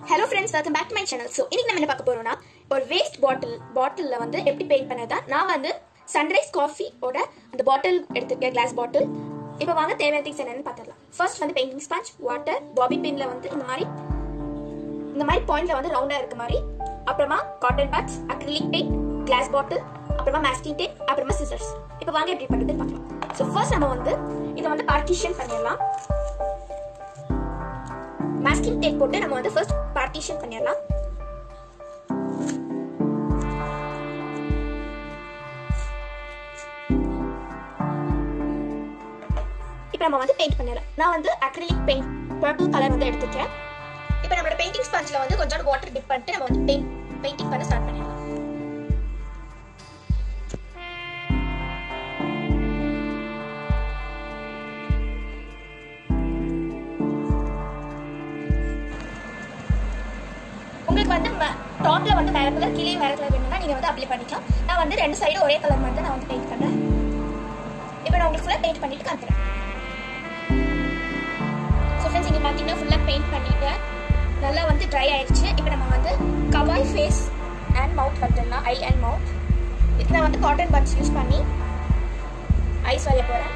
hello friends welcome back to my channel so இன்னைக்கு நம்ம என்ன பார்க்க போறோம்னா ஒரு வேஸ்ட் பாட்டில் பாட்டிலில் வந்து எப்படி பெயிண்ட் பண்ணதா நான் வந்து சன்ரைஸ் காஃபியோட அந்த பாட்டில் எடுத்துருக்கேன் கிளாஸ் பாட்டில் இப்போ வாங்க தேவையான திங்ஸ் என்னன்னு பார்த்துடலாம் ஃபர்ஸ்ட் வந்து பெயிண்டிங் ஸ்பாஞ்ச் வாட்டர் பாபி பின்ல வந்து இந்த மாதிரி இந்த மாதிரி பாயிண்ட்ல வந்து ரவுண்டா இருக்க மாதிரி அப்புறமா cotton pads acrylic paint glass bottle அப்புறமா மாஸ்கிங் டேப் அப்புறமா சிசர்ஸ் இப்போ வாங்க எப்படி பண்ணுறது பார்க்கலாம் ஸோ ஃபர்ஸ்ட் நம்ம வந்து இதை வந்து பார்ட்டிஷன் பண்ணிடலாம் மாஸ்கிங் டேப் போட்டு நம்ம வந்து ஃபர்ஸ்ட் பார்ட்டிஷன் பண்ணிடலாம் இப்போ நம்ம வந்து பெயிண்ட் பண்ணிடலாம் நான் வந்து அக்ரிலிக் பெயிண்ட் பர்பிள் கலர் வந்து எடுத்துட்டேன் இப்போ நம்மளோட பெயிண்டிங் ஸ்பாஞ்சில் வந்து கொஞ்சம் வாட்டர் டிப் பண்ணிட்டு நம்ம வந்து பெயிண்ட் பெயிண்டிங் பண்ண ஸ்டார்ட் பண்ணிடலாம் உங்களுக்கு வந்து டாப்ல வந்து வேற கலர் கீழே வேற கலர் வேணும்னா நீங்க வந்து அப்ளை பண்ணிக்கலாம் நான் வந்து ரெண்டு சைடு ஒரே கலர் மட்டும் நான் வந்து பெயிண்ட் பண்றேன் இப்போ நான் உங்களுக்கு ஃபுல்லா பெயிண்ட் பண்ணிட்டு காட்டுறேன் ஸோ ஃப்ரெண்ட்ஸ் இங்க பாத்தீங்கன்னா ஃபுல்லா பெயிண்ட் பண்ணிட்டேன் நல்லா வந்து ட்ரை ஆயிடுச்சு இப்போ நம்ம வந்து கவாய் ஃபேஸ் அண்ட் மவுத் வந்துடலாம் ஐ அண்ட் மவுத் இதுக்கு நான் வந்து காட்டன் பட்ஸ் யூஸ் பண்ணி ஐஸ் வரைய போறேன்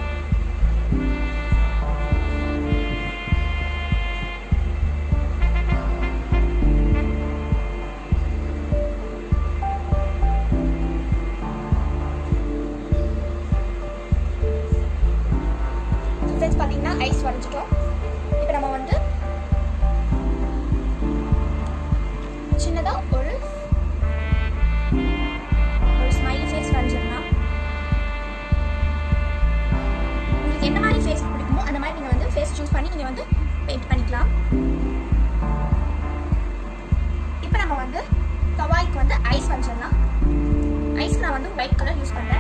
ஃப்ரெண்ட்ஸ் பார்த்தீங்கன்னா ஐஸ் வரைஞ்சிட்டோம் இப்போ நம்ம வந்து சின்னதாக ஒரு ஒரு ஸ்மைலி ஃபேஸ் வரைஞ்சிடலாம் உங்களுக்கு என்ன மாதிரி ஃபேஸ் பிடிக்குமோ அந்த மாதிரி நீங்கள் வந்து ஃபேஸ் சூஸ் பண்ணி நீங்கள் வந்து பெயிண்ட் பண்ணிக்கலாம் இப்போ நம்ம வந்து கவாய்க்கு வந்து ஐஸ் வரைஞ்சிடலாம் ஐஸ்க்கு நான் வந்து ஒயிட் கலர் யூஸ் பண்ணுறேன்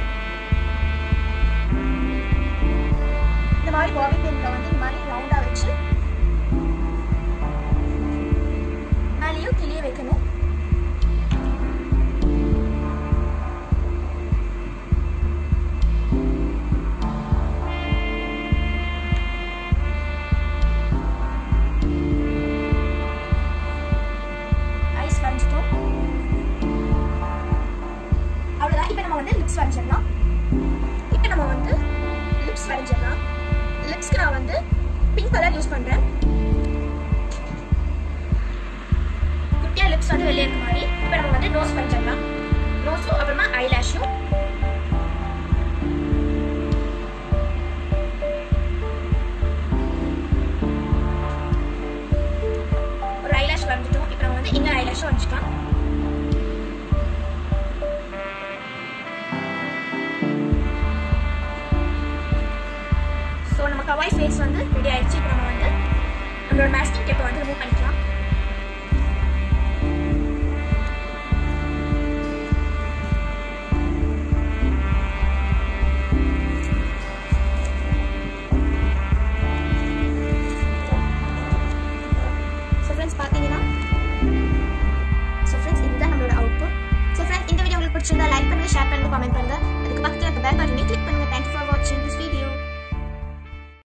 இந்த மாதிரி பாபி பின்ல வந்து இந்த மாதிரி ரவுண்டா வச்சு மேலேயும் கிளியே வைக்கணும் ஐஸ் வரைஞ்சிட்டோம் அவ்வளோதான் இப்போ நம்ம வந்து லிப்ஸ் வரைஞ்சிடலாம் இப்போ நம்ம வந்து லிப்ஸ் வரைஞ்சிடலாம் லிப்ஸ்க்கு நான் வந்து பிங்க் கலர் யூஸ் பண்றேன் குட்டியா லிப்ஸ் வந்து வெளியே இருக்க மாதிரி இப்போ நம்ம வந்து நோஸ் பண்ணிடலாம் நோஸும் அப்புறமா ஐலாஷும் ஒரு ஐலாஷ் வந்துட்டோம் இப்போ நம்ம வந்து இன்னொரு ஐலாஷும் வந்துக்கலாம் ஸோ நம்ம கவாய் ஃபேஸ் வந்து ரெடி ஆயிடுச்சு இப்போ நம்ம வந்து நம்மளோட மாஸ்டிங் டேப்பை வந்து ரிமூவ் பண்ணிக்கலாம் ஸோ ஃப்ரெண்ட்ஸ் பார்த்தீங்கன்னா ஸோ ஃப்ரெண்ட்ஸ் இதுதான் நம்மளோட அவுட்புட் ஸோ ஃப்ரெண்ட்ஸ் இந்த வீடியோ உங்களுக்கு பிடிச்சிருந்தா லைக் பண்ணுங்க ஷேர் பண்ணுங்க கமெண்ட் பண்ணுங்க அதுக்கு பக்கத்தில் இருக்க பெல் பட்டனை கிளிக் பண்ணுங்க தேங்க்யூ ஃபார் வாட்சிங் திஸ் வீடியோ